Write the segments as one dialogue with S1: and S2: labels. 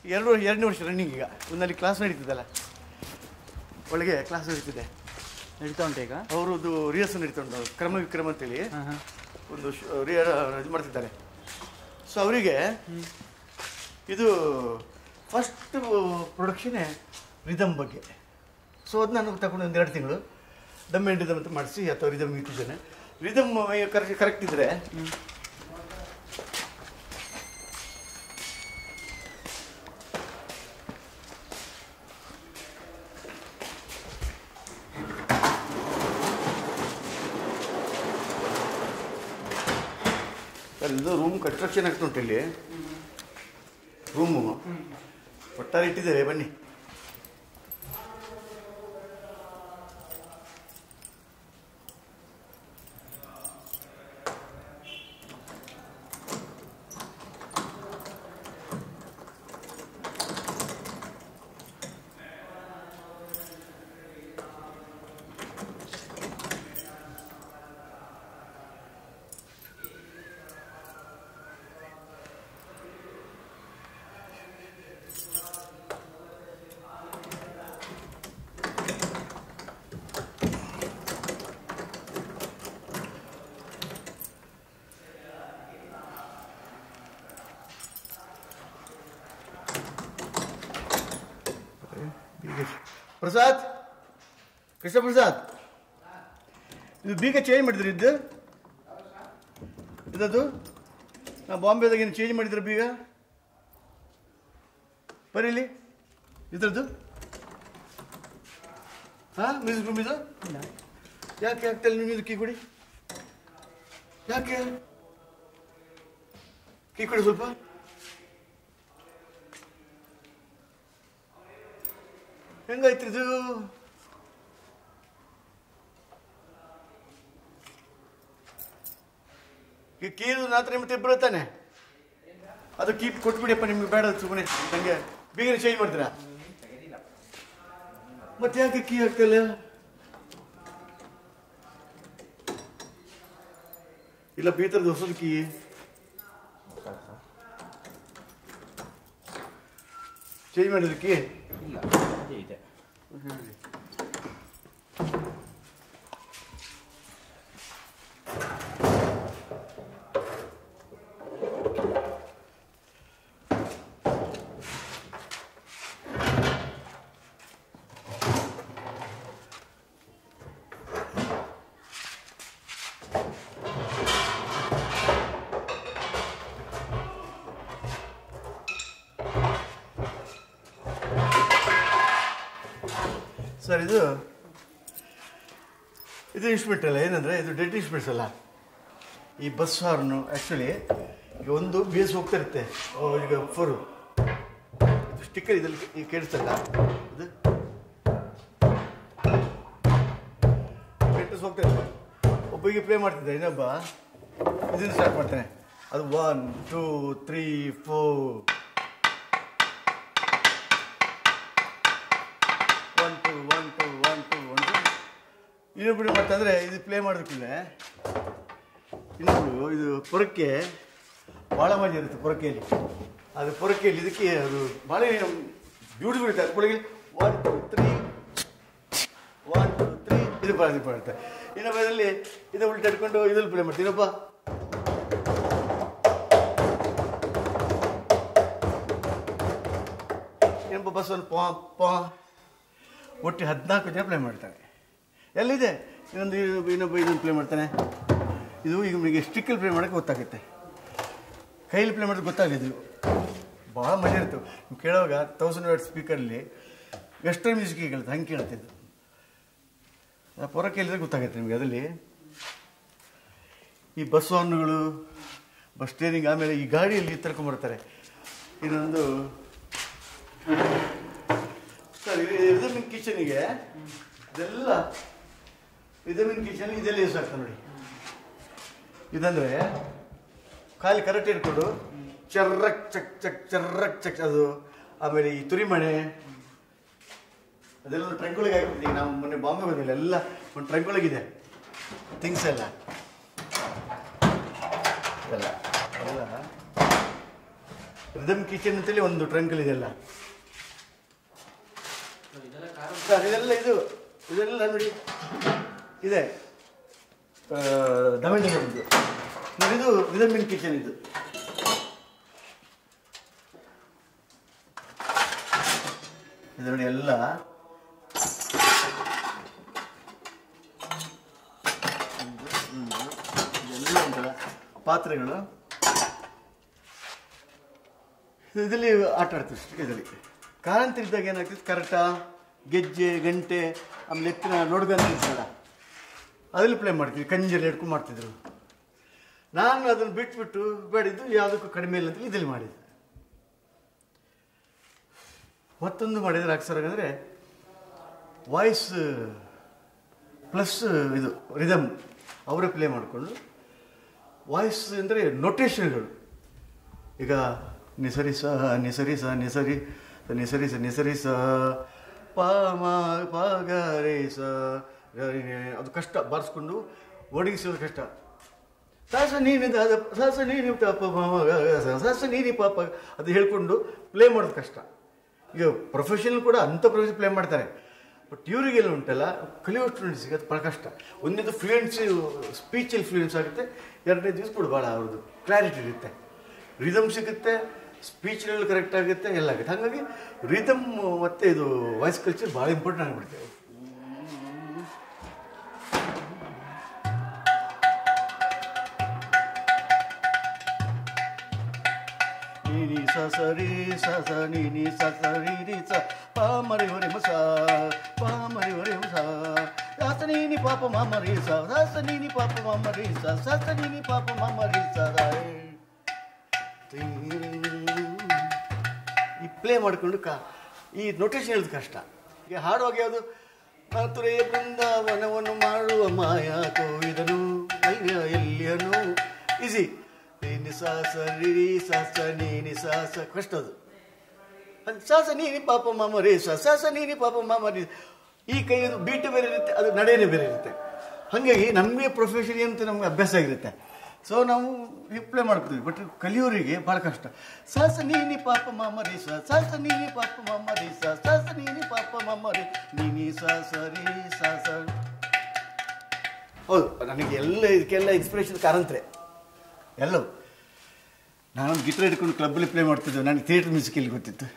S1: ಎರಡು ಎರಡನೇ ವರ್ಷ ರನ್ನಿಂಗ್ ಈಗ ಒಂದಲ್ಲಿ ಕ್ಲಾಸ್ ನಡೀತಿದ್ದಲ್ಲ ಒಳಗೆ ಕ್ಲಾಸ್ ನಡೀತಿದೆ
S2: ನಡೀತಾ ಉಂಟು ಈಗ
S1: ಅವರದ್ದು ರಿಹರ್ಸಲ್ ನಡೀತಾ ಉಂಟು ಕ್ರಮ ವಿಕ್ರಮ ಅಂತೇಳಿ
S2: ಹಾಂ ಹಾಂ
S1: ಒಂದು ಶ್- ರಿಹ- ಇದು ಮಾಡ್ತಿದ್ದಾರೆ ಸೊ ಅವರಿಗೆ ಇದು ಫಸ್ಟ್ ಪ್ರೊಡಕ್ಷನೇ ರಿದಮ್ ಬಗ್ಗೆ ಸೊ ಅದು ನಾನು ತಗೊಂಡು ಒಂದು ಎರಡು ತಿಂಗಳು ದಮ್ ಆ್ಯಂಡ್ ರಿದಮ್ ಅಂತ ಮಾಡಿಸಿ ಅಥವಾ ರಿದಮ್ ಇಟ್ಟಿದ್ದೇನೆ ರಿದಮ್ ಕರೆಕ್ಟ್ ಕರೆಕ್ಟ್ ಇದ್ದರೆ ಸರ್ ಇದು ರೂಮ್ ಕನ್ಸ್ಟ್ರಕ್ಷನ್ ಆಗ್ತಾ ಉಂಟು ಇಲ್ಲಿ ರೂಮು ಒಟ್ಟಾರೆ ಇಟ್ಟಿದ್ದೇವೆ ಬನ್ನಿ ಬೀಗ ಪ್ರಸಾದ್ ಕೃಷ್ಣ ಪ್ರಸಾದ್ ಇದು ಬೀಗ ಚೇಂಜ್ ಮಾಡಿದ್ರಿ ಇದ್ದು ಇದದು ನಾ ಬಾಂಬೆದಾಗ ಏನು ಚೇಂಜ್ ಮಾಡಿದ್ರೆ ಬೀಗ ಬರೀಲಿ ಇದ್ರದ್ದು ಹಾಂ ಮ್ಯೂಸಿಕ್ ರೂಮ್ ಇದು ಯಾಕೆ ಆಗ್ತಾಯಿಲ್ಲ ನೀವು ಇದು ಕೀ ಕೊಡಿ ಯಾಕೆ ಕೀ ಕೊಡಿ ಸ್ವಲ್ಪ ಹೆಂಗಾಯ್ತು ಇದು ಈ ಕೀರು ರಾತ್ರಿ ಮತ್ತೆ ಇಬ್ಬರು ತಾನೆ ಅದು ಕೀಪ್ ಕೊಟ್ಬಿಡಿಯಪ್ಪ ನಿಮ್ಗೆ ಬೇಡ ಸುಮ್ಮನೆ ನಂಗೆ ಬೀಗನ ಚೇಂಜ್ ಮಾಡ್ತೀರಾ ಮತ್ತೆ ಯಾಕೆ ಕೀ ಹಾಕ್ತಿಲ್ಲ ಇಲ್ಲ ಬೀತರದ ಹೊಸದು ಕೀ ಚೇಂಜ್ ಮಾಡಿದ್ರು ಕೀ
S2: ಇಲ್ಲ ಅದೇ ಇದೆ
S1: ಸರ್ ಇದು ಇದು ಇನ್ಸ್ಟ್ರೂಮೆಂಟ್ ಅಲ್ಲ ಏನಂದರೆ ಇದು ಡೆಡ್ ಇನ್ಸ್ಟ್ರೂಮೆಂಟ್ಸ್ ಅಲ್ಲ ಈ ಬಸ್ ಹಾರ್ನು ಆ್ಯಕ್ಚುಲಿ ಈಗ ಒಂದು ಬೇಸ್ ಹೋಗ್ತಾ ಇರುತ್ತೆ ಓ, ಈಗ ಫೋರು ಇದು ಸ್ಟಿಕ್ಕರ್ ಇದಲ್ಲಿ ಈಗ ಕೇಳಿಸ್ತಲ್ಲ ಇದು ಕೆಟ್ಟಸ್ ಹೋಗ್ತಾ ಇರುತ್ತೆ ಒಬ್ಬರಿಗೆ ಪ್ಲೇ ಮಾಡ್ತಿದ್ದೆ ಇನ್ನೊಬ್ಬ ಇದನ್ನು ಸ್ಟಾರ್ಟ್ ಮಾಡ್ತಾನೆ ಅದು one two three four one two one two one two one two ಇನ್ನೊಬ್ರು ಮಾಡ್ತಂದ್ರೆ ಇದು ಪ್ಲೇ ಮಾಡೋದಕ್ಕಿಲ್ಲ ಇನ್ನೊಬ್ರು ಇದು ಪೊರಕ್ಕೆ ಭಾಳ ಮಜಾ ಇರುತ್ತೆ ಪೊರಕೆಯಲ್ಲಿ ಅದು ಪೊರಕೆಯಲ್ಲಿ ಇದಕ್ಕೆ ಅದು ಭಾಳ ಬ್ಯೂಟಿಫುಲ್ ಇರುತ್ತೆ ಅದಕ್ಕೊಳಗೆ one two three one two three ಇದು ಭಾಳ ಇದು ಮಾಡುತ್ತೆ ಇನ್ನೊಬ್ಬ ಇದರಲ್ಲಿ ಇದು ಉಲ್ಟ ಇಟ್ಕೊಂಡು ಇದ್ರಲ್ಲಿ ಪ್ಲೇ ಮಾಡ್ತೀನಿ ಇನ್ನೊಬ್ಬ ಇನ್ನೊಬ್ಬ ಬಸ್ ಒಂದು ಪಾ ಪಾ ಒಟ್ಟು ಹದಿನಾಲ್ಕು ಜನ ಪ್ಲೇ ಮಾಡ್ತಾರೆ ಎಲ್ಲಿದೆ ಇನ್ನೊಂದು ಇನ್ನೊಬ್ಬ ಇದನ್ನು ಪ್ಲೇ ಮಾಡ್ತಾನೆ ಇದು ಈಗ ನಿಮಗೆ ಸ್ಟಿಕ್ಕಲ್ಲಿ ಪ್ಲೇ ಮಾಡೋಕ್ಕೆ ಗೊತ್ತಾಗುತ್ತೆ ಕೈಲಿ ಪ್ಲೇ ಮಾಡೋದು ಗೊತ್ತಾಗಲಿದ್ದು ಭಾಳ ಮಜಾ ಇತ್ತು ನೀವು ಕೇಳುವಾಗ ತೌಸಂಡ್ ವ್ಯಾಟ್ ಸ್ಪೀಕರಲ್ಲಿ ವೆಸ್ಟರ್ನ್ ಮ್ಯೂಸಿಕ್ ಕೇಳುತ್ತೆ ಹಂಗೆ ಕೇಳ್ತಿದ್ದು ಪೊರ ಕೇಳಿದ್ರೆ ಗೊತ್ತಾಗುತ್ತೆ ನಿಮಗೆ ಅದರಲ್ಲಿ ಈ ಬಸ್ ಹಾರ್ನ್ಗಳು ಬಸ್ ಸ್ಟೇರಿಂಗ್ ಆಮೇಲೆ ಈ ಗಾಡಿಯಲ್ಲಿ ತರ್ಕೊಂಬರ್ತಾರೆ ಇನ್ನೊಂದು ಸರ್ ಇದು ನಿಮ್ಮ ಕಿಚನಿಗೆ ಇದೆಲ್ಲ ವಿಟಮಿನ್ ಕಿಚನ್ ಇದೆಲ್ಲ ಯೂಸ್ ಆಗ್ತದೆ ನೋಡಿ ಇದಂದ್ರೆ ಖಾಲಿ ಕರೆಕ್ಟ್ ಇಟ್ಕೊಂಡು ಚರ್ರಕ್ ಚಕ್ ಚಕ್ ಚರ್ರಕ್ ಚಕ್ ಅದು ಆಮೇಲೆ ಈ ತುರಿಮಣೆ ಅದೆಲ್ಲ ಟ್ರಂಕ್ ಆಗಿಬಿಟ್ಟಿದೆ ನಾವು ಮೊನ್ನೆ ಬಾಂಬೆ ಬಂದಿಲ್ಲ ಎಲ್ಲ ಒಂದು ಟ್ರಂಕ್ ಒಳಗಿದೆ ಥಿಂಗ್ಸ್ ಎಲ್ಲ ಎಲ್ಲ ಎಲ್ಲ ರಿದಮ್ ಕಿಚನ್ ಅಂತೇಳಿ ಒಂದು ಟ್ರಂಕಲ್ ಇದೆಲ್ಲ ಸರ್ ಇದೆಲ್ಲ ಇದು ಇದೆಲ್ಲ ನೋಡಿ ಇದೆ ದಾವಣಗೆರೆದು ನೋಡಿ ಇದು ರಿದಮ್ ಕಿಚನ್ ಇದು ಇದು ನೋಡಿ ಎಲ್ಲ ಒಂದು, ಒಂದು, ಇದೆಲ್ಲ ಉಂಟಲ್ಲ ಪಾತ್ರೆಗಳು ಇದರಲ್ಲಿ ಆಟ ಆಡ್ತೀವಿ ಅಷ್ಟೇ ಇದರಲ್ಲಿ ಕಾರಂತ ಇದ್ದಾಗ ಏನಾಗ್ತಿತ್ತು ಕರಟ ಗೆಜ್ಜೆ ಗಂಟೆ ಆಮೇಲೆ ಎತ್ತಿನ ನೋಡ್ಗಂತ ಇರ್ತಲ್ಲ ಅದ್ರಲ್ಲಿ ಪ್ಲೇ ಮಾಡ್ತೀವಿ ಕಂಜಲ್ಲಿ ಹಿಡ್ಕೊಂಡು ಮಾಡ್ತಿದ್ರು ನಾನು ಅದನ್ನು ಬಿಟ್ಬಿಟ್ಟು ಬೇಡಿದ್ದು ಯಾವುದಕ್ಕೂ ಕಡಿಮೆ ಇಲ್ಲ ಅಂತ ಇದ್ರಲ್ಲಿ ಮಾಡಿದ್ದೆ ಮತ್ತೊಂದು ಮಾಡಿದರೆ ಅಕ್ಷರ ಅಂದರೆ ವಾಯ್ಸ್ ಪ್ಲಸ್ ಇದು ರಿದಮ್ ಅವರೇ ಪ್ಲೇ ಮಾಡಿಕೊಂಡು ವಾಯ್ಸ್ ಅಂದರೆ ನೊಟೇಷನ್ಗಳು ಈಗ ನಿಸರಿ ಸ ನಿಸರಿ ಸ ನಿಸರಿ ನಿಸರಿ ಸ ನಿಸರಿ ಸ ಪ ಮ ಪ ಗ ರೇ ಸ ಗ ರಿ ರೆ. ಅದು ಕಷ್ಟ ಬಾರಿಸ್ಕೊಂಡು ಒಡಗಿಸೋದು ಕಷ್ಟ ಸಾಸ ನೀನು ಸಾಸ ನೀನು ಪಾಪ ಮಾಮ ಸಾಸ ನೀನಿ ಪಾಪ ಅದು ಹೇಳ್ಕೊಂಡು ಪ್ಲೇ ಮಾಡೋದು ಕಷ್ಟ ಈಗ ಪ್ರೊಫೆಷನಲ್ ಕೂಡ ಅಂಥ ಪ್ರೊಫೆಷನ್ ಪ್ಲೇ ಮಾಡ್ತಾರೆ ಬಟ್ ಇವರಿಗೆಲ್ಲ ಉಂಟಲ್ಲ ಕಲಿಯೋ ಸ್ಟೂಡೆಂಟ್ಸಿಗೆ ಅದು ಭಾಳ ಕಷ್ಟ ಒಂದೇದು ಫ್ಲೂಯೆನ್ಸಿ ಸ್ಪೀಚಲ್ಲಿ ಫ್ಲೂಯೆನ್ಸ್ ಆಗುತ್ತೆ ಎರಡನೇ ದಿವಸ ಕೂಡ ಭಾಳ ಅವ್ರದ್ದು ಕ್ಲಾರಿಟಿ ಇರುತ್ತೆ ರಿದಮ್ ಸಿಗುತ್ತೆ ಸ್ಪೀಚ್ನಲ್ಲಿ ಕರೆಕ್ಟ್ ಆಗುತ್ತೆ ಎಲ್ಲ ಆಗುತ್ತೆ ಹಾಗಾಗಿ ರಿದಮ್ ಮತ್ತು ಇದು ವಾಯ್ಸ್ ಕಲ್ಚರ್ ಭಾಳ ಇಂಪಾರ್ಟೆಂಟ್ ಆಗಿಬಿಡುತ್ತೆ ನೀನಿ ಸ ಸ ರೀ ಸ ಸ ನೀನಿ ಸ ಸ ರೀ ರೀ ಸ ಪ ಮರಿ ಹೊರೆ ಮ ಸ ಪ ಮರಿ ಹೊರೆ ಮ ಸ ಸ ಸ ನೀನಿ ಪಾಪ ಮ ಮರಿ ಸ ಸ ಸ ನೀನಿ ಪಾಪ ಮ ಮರಿ ಸ ಸ ಸ ನೀನಿ ಪಾಪ ಮ ಮರಿ ಸ ರ ತೀ. ಈ ಪ್ಲೇ ಮಾಡಿಕೊಂಡು ಕಾ ಈ ನೊಟೇಷನ್ ಹೇಳೋದು ಕಷ್ಟ ಈಗ ಹಾಡುವಾಗ ಯಾವುದು ಮಥುರೆ ಬೃಂದಾವನವನ್ನು ಮಾಡುವ ಮಾಯಾ ಕೋವಿದನು ಅಲ್ಯ ಎಲ್ಲಿಯನು ಈಸಿ ನೀನಿ ಸಾಸ ರಿರಿ ಸಾಸ ನೀನಿ ಸಾಸ ಕಷ್ಟ ಅದು ಅದು ಸಾಸ ನೀನಿ ಪಾಪ ಮಾಮ ರೇ ಸ ಸಾಸ ನೀನಿ ಪಾಪ ಮಾಮ ರೇ ಈ ಕೈಯದು ಬೀಟ್ ಬೇರೆ ಇರುತ್ತೆ ಅದು ನಡೆಯೇ ಬೇರೆ ಇರುತ್ತೆ ಹಾಗಾಗಿ ನಮಗೆ ಪ್ರೊಫೆಷನ್ ಅಂತ ನಮ್ಗೆ ಅಭ್ಯಾಸ ಆಗಿರುತ್ತೆ ಸೊ ನಾವು ರಿಪ್ಲೈ ಮಾಡ್ತೀವಿ ಬಟ್ ಕಲಿಯೋರಿಗೆ ಭಾಳ ಕಷ್ಟ ಸಾಸ ನೀನಿ ಪಾಪ ಮಾಮ ರೇ ಸ ಸಾಸ ನೀನಿ ಪಾಪ ಮಾಮ ರೇ ಸ ಸಾಸ ನೀನಿ ಪಾಪ ಮಾಮ ರೇ ನೀನಿ ಸಾಸ ರೇ ಸಾಸ ಹೌದು ನನಗೆ ಎಲ್ಲ ಇದಕ್ಕೆಲ್ಲ ಇನ್ಸ್ಪಿರೇಷನ್ ಕಾರಂತ್ರೆ ಎಲ್ಲವೂ ನಾನು ಗಿಟಾರ್ ಹಿಡ್ಕೊಂಡು ಕ್ಲಬ್ಬಲ್ಲಿ ಪ್ಲೇ ಮಾಡ್ತಿದ್ದೆ ನನಗೆ ಥಿಯೇಟರ್ ಮ್ಯೂಸಿಕಲ್ಲಿ ಗೊತ್ತಿತ್ತು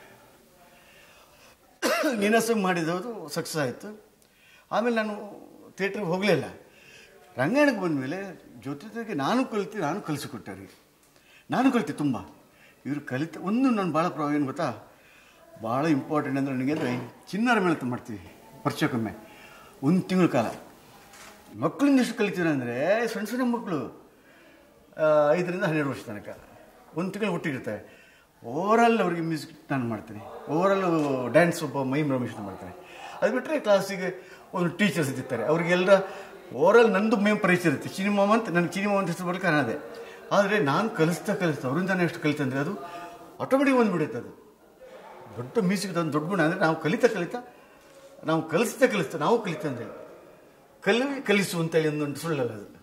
S1: ನಿನಸಂಗ್ ಮಾಡಿದವರು ಸಕ್ಸಸ್ ಆಯಿತು ಆಮೇಲೆ ನಾನು ಥಿಯೇಟ್ರಿಗೆ ಹೋಗಲಿಲ್ಲ ರಂಗಾಯಣಕ್ಕೆ ಬಂದಮೇಲೆ ಜೊತೆಗೆ ನಾನು ಕಲಿತು ನಾನು ಕಲಿಸಿಕೊಟ್ಟೆ ಅವರಿಗೆ ನಾನು ಕಲಿತೆ ತುಂಬ ಇವರು ಕಲಿತ ಒಂದು ನಾನು ಭಾಳ ಪ್ರ ಏನು ಗೊತ್ತಾ ಭಾಳ ಇಂಪಾರ್ಟೆಂಟ್ ಅಂದರೆ ನನಗೆ ಅಂದರೆ ಚಿನ್ನರ ಮೇಳತ ಮಾಡ್ತೀವಿ ವರ್ಷಕ್ಕೊಮ್ಮೆ ಒಂದು ತಿಂಗಳ ಕಾಲ ಮಕ್ಕಳಿಂದ ಎಷ್ಟು ಕಲಿತೀರ ಅಂದರೆ ಸಣ್ಣ ಸಣ್ಣ ಮಕ್ಕಳು ಆ, ಐದರಿಂದ ಹನ್ನೆರಡು ವರ್ಷ ತನಕ ಒಂದು ತಿಂಗಳು ಹುಟ್ಟಿರ್ತಾರೆ ಓವರಾಲ್ ಅವರಿಗೆ ಮ್ಯೂಸಿಕ್ ನಾನು ಮಾಡ್ತೀನಿ ಓವರಾಲ್ ಡ್ಯಾನ್ಸ್ ಒಬ್ಬ ಮೈಮ್ ರಮೇಶ್ ಮಾಡ್ತಾರೆ ಅದು ಬಿಟ್ಟರೆ ಕ್ಲಾಸಿಗೆ ಒಂದು ಟೀಚರ್ಸ್ ಇರ್ತಾರೆ ಅವ್ರಿಗೆಲ್ಲ ಓವರಾಲ್ ನಂದು ಮೇಮ್ ಪರಿಚಯ ಇರುತ್ತೆ ಸಿನಿಮಾ ಅಂತ ನನಗೆ ಸಿನಿಮಾ ಅಂತ ಹೆಸರು ಬರಲಿಕ್ಕೆ ಕಾಣದೆ ಆದರೆ ನಾನು ಕಲಿಸ್ತಾ ಕಲಿಸ್ತಾ ಅವರಿಂದ ನಾನು ಎಷ್ಟು ಕಲಿತಂದರೆ ಅದು ಆಟೋಮೆಟಿಕ್ ಬಂದುಬಿಡುತ್ತೆ ಅದು ದೊಡ್ಡ ಮ್ಯೂಸಿಕ್ ಒಂದು ದೊಡ್ಡ ಗುಣ ಅಂದರೆ ನಾವು ಕಲಿತಾ ಕಲಿತಾ ನಾವು ಕಲಿಸ್ತಾ ಕಲಿಸ್ತಾ ನಾವು ಕಲಿತಂದ್ರೆ ಕಲಿ ಕಲಿಸು ಅಂತೇಳಿ ಒಂದೊಂದು ಸುಳ್ಳಲ್ಲ ಅದು